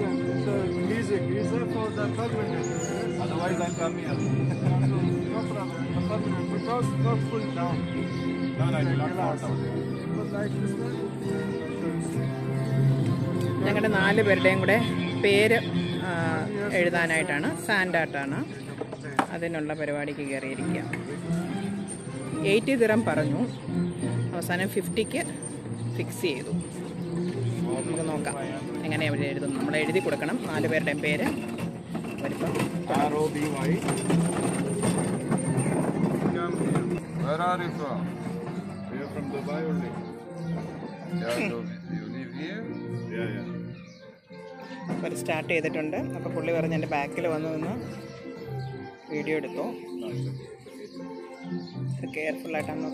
Permanent. It's a visa, visa for the permanent. Otherwise, I'll come here. no problem. The permanent. Because not full down. No, no, I will not fall down. But like this one. ഞങ്ങളുടെ നാല് പേരുടെയും കൂടെ പേര് ആ, എഴുതാനായിട്ടാണ് സാൻഡാട്ടാണ് അതിനുള്ള പരിപാടിക്ക് കയറിയിരിക്കുക eighty dirham പറഞ്ഞു അവസാനം ഫിഫ്റ്റിക്ക് ഫിക്സ് ചെയ്തു നമുക്ക് നോക്കാം എങ്ങനെ അവർ എഴുതും നമ്മൾ എഴുതി കൊടുക്കണം നാല് പേരുടെയും പേര് അവരിപ്പം R O B Y. Where are you from? We are from Dubai only. Yeah, so you live here? Yeah, yeah. അവർ സ്റ്റാർട്ട് ചെയ്തിട്ടുണ്ട് അപ്പോൾ പുള്ളി പറഞ്ഞ് എൻ്റെ ബാക്കിൽ വന്നു നിന്ന് വീഡിയോ എടുത്തു കെയർഫുള്ളായിട്ടാണ്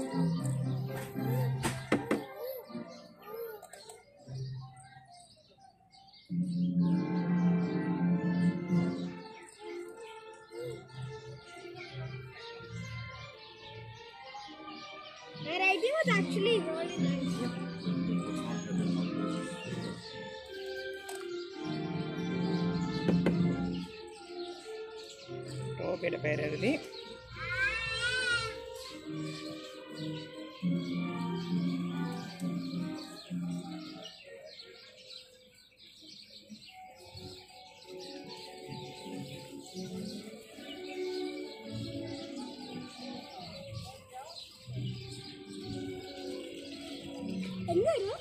My writing was actually really nice. ടോബിയുടെ പേരെഴുതി എന്താണ്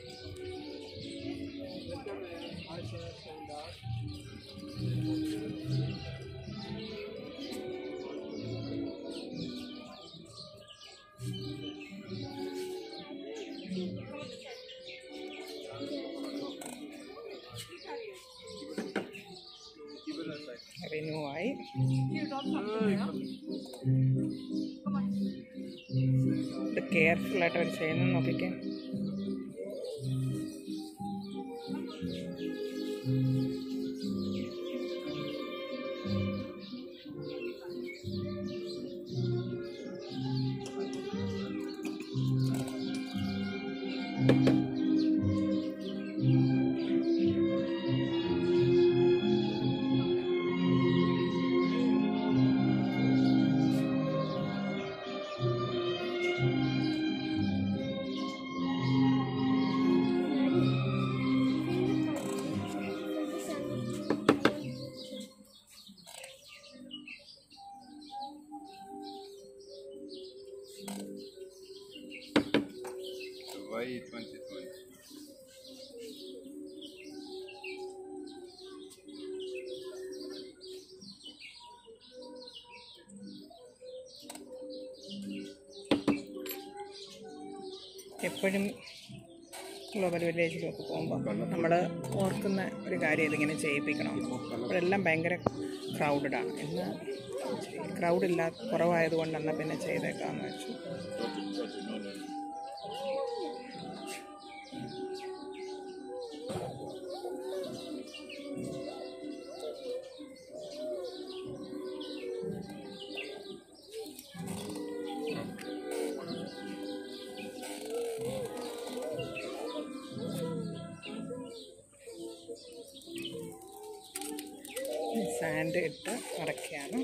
റിന്യൂ ആയി ഇത് കെയർഫുള്ളായിട്ട് അവർ ചെയ്യുന്നത് നോക്കിക്കേ Y 2020. എപ്പോഴും ഗ്ലോബൽ വില്ലേജിലൊക്കെ പോകുമ്പോൾ നമ്മൾ ഓർക്കുന്ന ഒരു കാര്യം ഇതിങ്ങനെ ചെയ്യിപ്പിക്കണം അപ്പോഴെല്ലാം ഭയങ്കര ക്രൗഡഡാണ് ഇന്ന് ക്രൗഡ് ഇല്ല കുറവായതുകൊണ്ട് എന്നാൽ പിന്നെ ചെയ്തേക്കാമെന്ന് വെച്ചു സാൻഡ് ഇട്ട് അടയ്ക്കുകയാണ്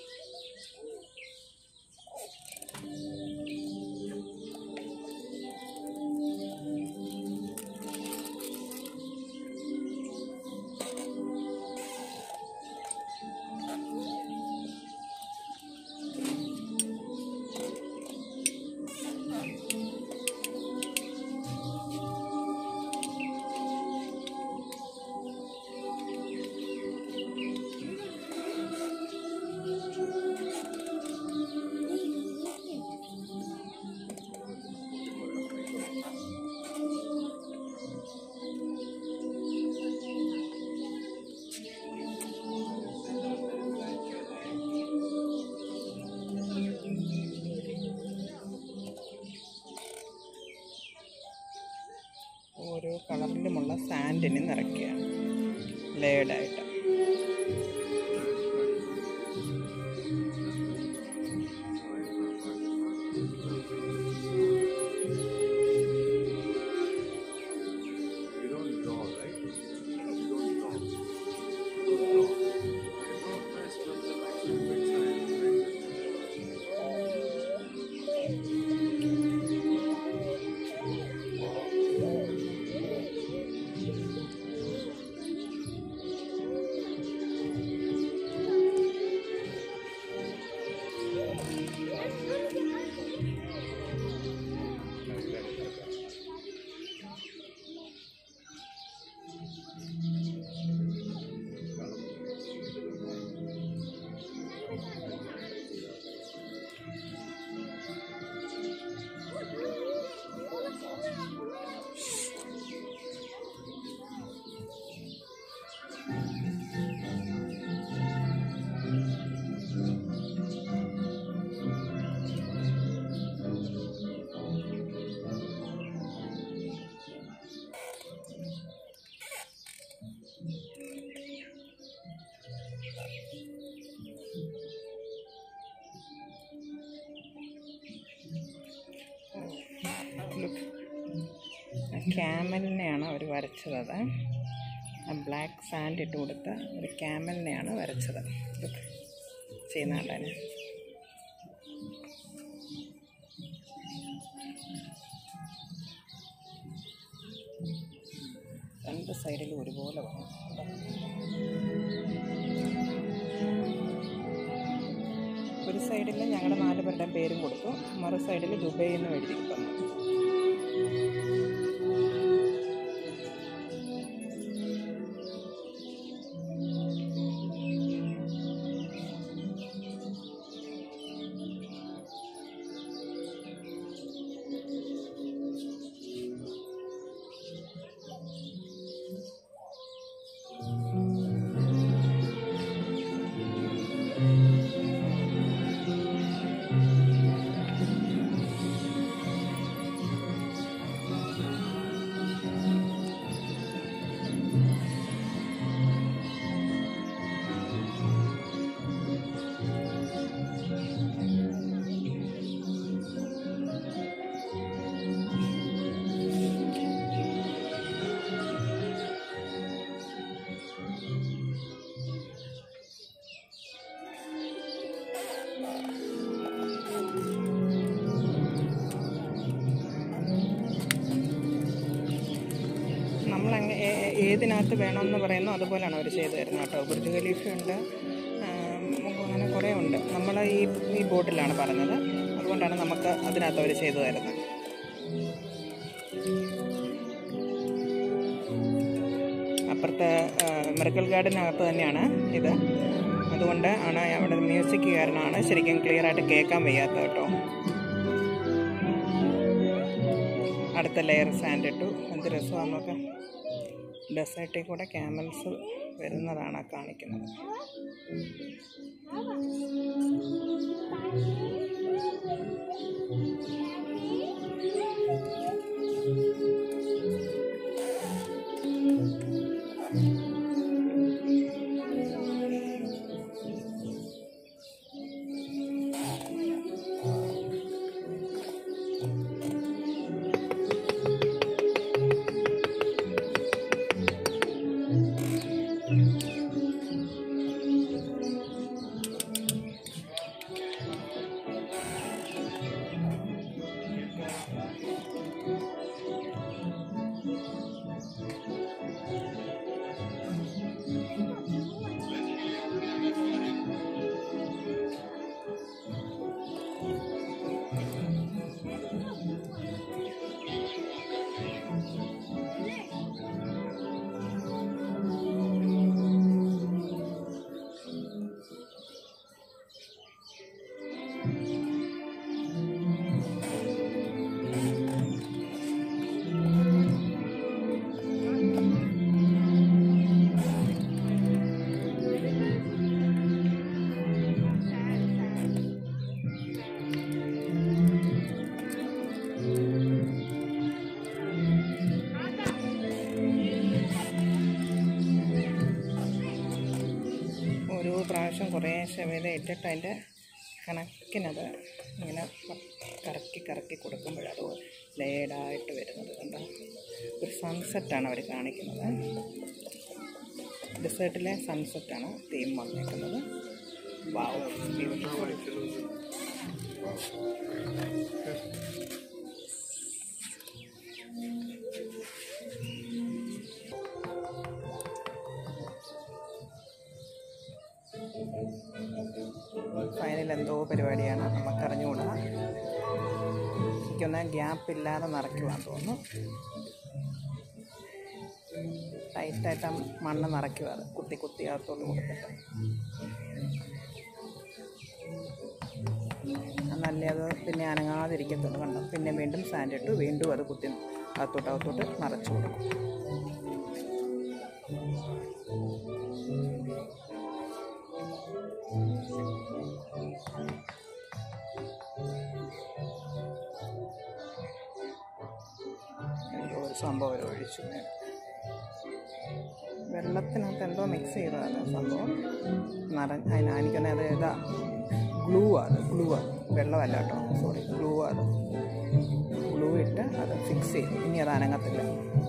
ഓരോ കളറിലുമുള്ള സാൻഡിന് നിറയ്ക്കുകയാണ് ലേഡായിട്ട് You don't draw, right? You don't draw. ക്യാമലിനെയാണ് അവർ വരച്ചത് അത് ആ ബ്ലാക്ക് സാൻഡ് ഇട്ട് കൊടുത്ത ഒരു ക്യാമലിനെയാണ് വരച്ചത് ഇതൊക്കെ ചെയ്യുന്ന കണ്ടതിന് രണ്ട് സൈഡിലും ഒരുപോലെ വേണം ഒരു സൈഡിൽ ഞങ്ങളുടെ നാല് പേരുടെ പേരും കൊടുത്തു മറു സൈഡിൽ ദുബൈ എന്ന് എഴുതി തന്നു നമ്മളങ്ങ് ഏ- ഏതിനകത്ത് വേണമെന്ന് പറയുന്നു അതുപോലെയാണ് അവർ ചെയ്തു തരുന്നത് കേട്ടോ ബുർജ് ഖലീഫ ഉണ്ട് ആം, അങ്ങനെ കുറേ ഉണ്ട് നമ്മൾ ഈ ഈ ബോട്ടിലാണ് പറഞ്ഞത് അതുകൊണ്ടാണ് നമുക്ക് അതിനകത്ത് അവർ ചെയ്തു തരുന്നത് അപ്പുറത്തെ മെറിക്കൽ ഗാർഡനകത്ത് തന്നെയാണ് ഇത് അതുകൊണ്ട് ആണ് അവിടെ മ്യൂസിക് കാരണമാണ് ശരിക്കും ക്ലിയർ ആയിട്ട് കേൾക്കാൻ വയ്യാത്തത് കേട്ടോ അടുത്ത ലെയർ സാൻഡ് ഇട്ടു എന്ത് രസമാണെന്ന് നോക്കാം ഡെസേർട്ടിൽ കൂടെ ക്യാമൽസ് വരുന്നതാണ് ആ കാണിക്കുന്നത് ഓരോ പ്രാവശ്യം കുറേ ശവേല ഇട്ടിട്ട് അതിൻ്റെ കണക്കിനത് ഇങ്ങനെ കറക്കി കറക്കി കൊടുക്കുമ്പോഴത് ലേഡായിട്ട് വരുന്നത് കണ്ടോ ഒരു സൺസെറ്റാണ് അവർ കാണിക്കുന്നത് ഡെസേർട്ടിലെ സൺസെറ്റാണ് തീം വന്നേക്കുന്നത് വാവ് ബ്യൂട്ടിഫുൾ ഫൈനൽ എന്തോ പരിപാടിയാണ് നമുക്കറിഞ്ഞുകൂടാ എനിക്കൊന്ന് ഗ്യാപ്പ് ഇല്ലാതെ നിറയ്ക്കുവാൻ തോന്നുന്നു ടൈറ്റായിട്ട് ആ മണ്ണ് നിറയ്ക്കുക അത് കുത്തി കുത്തി അകത്തോട്ട് കൊടുത്തിട്ട് എന്നല്ലേ അത് പിന്നെ അനങ്ങാതിരിക്കത്തുള്ളൂ കണ്ടോ പിന്നെ വീണ്ടും സാൻഡ് ഇട്ടു വീണ്ടും അത് കുത്തി അകത്തോട്ട് അകത്തോട്ട് നിറച്ച് കൊടുക്കും എന്തോ ഒരു സംഭവം അവർ ഒഴിച്ചു വെള്ളത്തിനകത്ത് എന്തോ മിക്സ് ചെയ്തതാണ് സംഭവം നിറ അതിന് എനിക്കൊന്നെ അത് ഇതാ ഗ്ലൂ ആണ് ഗ്ലൂ ആണ് വെള്ളമല്ല കേട്ടോ സോറി ഗ്ലൂ ആണ് ഗ്ലൂ ഇട്ട് അത് ഫിക്സ് ചെയ്തു ഇനി അത് അനങ്ങത്തില്ല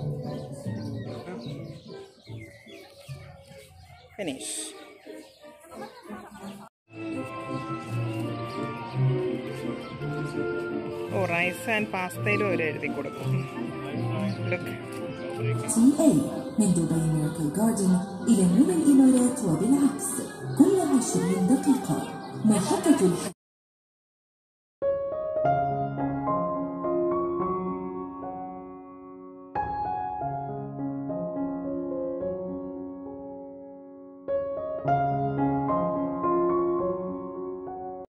ഫിനിഷ് ഓ റൈസ് ആൻഡ് പാസ്തയിലും അവർ എഴുതി കൊടുക്കും ലുക്ക് تي اي من دبي ميراكل جاردن إلى من الإمارات وبالعكس كل عشرين دقيقة محطة الح...